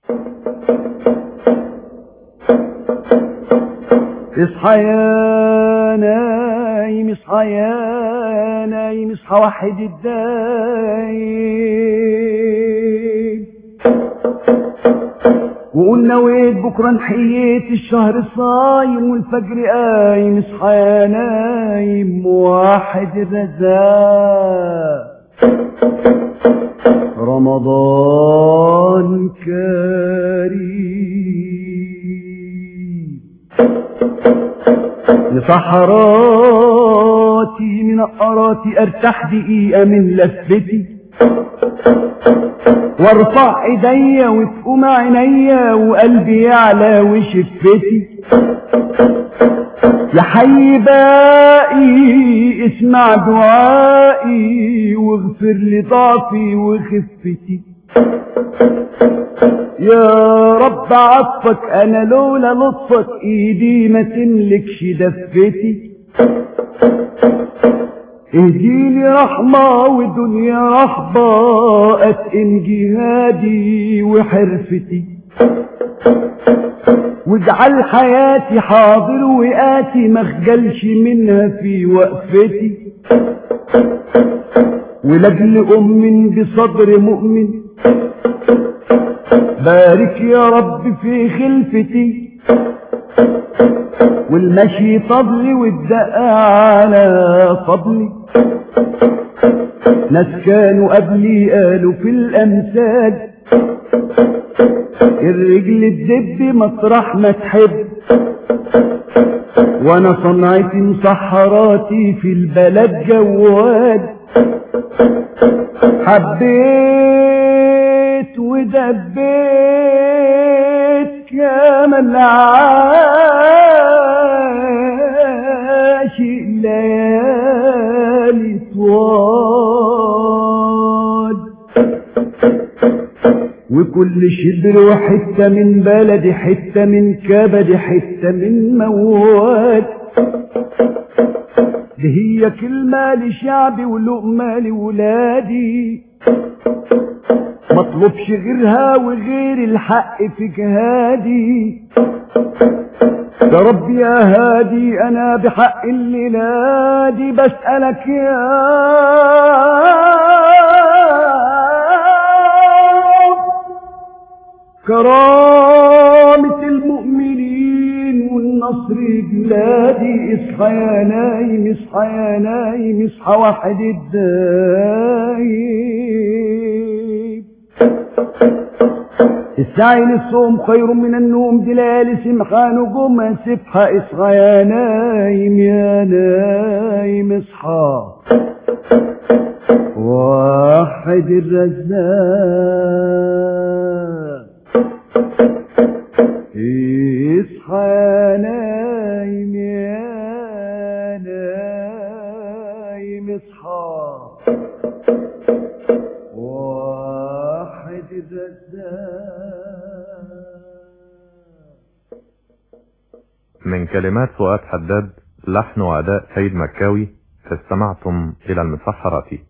اصحى يا نايم اصحى يا نايم اصحى وحد الدايم وقول نويت بكرة نحييت الشهر صايم والفجر قايم اصحى يا نايم واحد الرزاق رمضان كريم لصحراتي من قراتي ارتاح دقيقة من لفتي وارفع ايديا وتقوم عينيا وقلبي يعلى وشفتي يا حي باقي اسمع دعائي واغفر لي ضعفي وخفتي يا رب عطفك انا لولا لطفك ايدي ما تملكش دفتي اهديني رحمة ودنيا رحبة اتقن جهادي وحرفتي واجعل حياتي حاضر وآتي مخجلش منها في وقفتي ولجل أم بصدر مؤمن بارك يا رب في خلفتي والمشي فضلي والدقة على فضلي ناس كانوا قبلي قالوا في الأمثال الرجل الدب مطرح ما تحب وانا صنعتي مسحراتي في البلد جواد حبيت ودبيت كامل عاشق ليالي طوال وكل شبر وحتة من بلدي حتة من كبدي حتة من مواد دي هي كلمة لشعبي ولقمة لولادي مطلبش غيرها وغير الحق في جهادي يا رب يا هادي انا بحق الليلة دي بسألك يا كرامة المؤمنين والنصر بلادي اصحى يا نايم اصحى يا نايم اصحى واحد الدايم السعي للصوم خير من النوم دلال سمحة نجوم سبحة اصحى يا نايم يا نايم اصحى واحد الرزاق اصحى يا نايم يا نايم اصحى واحد الرزاق من كلمات فؤاد حداد لحن وأداء سيد مكاوي استمعتم إلى المسحرات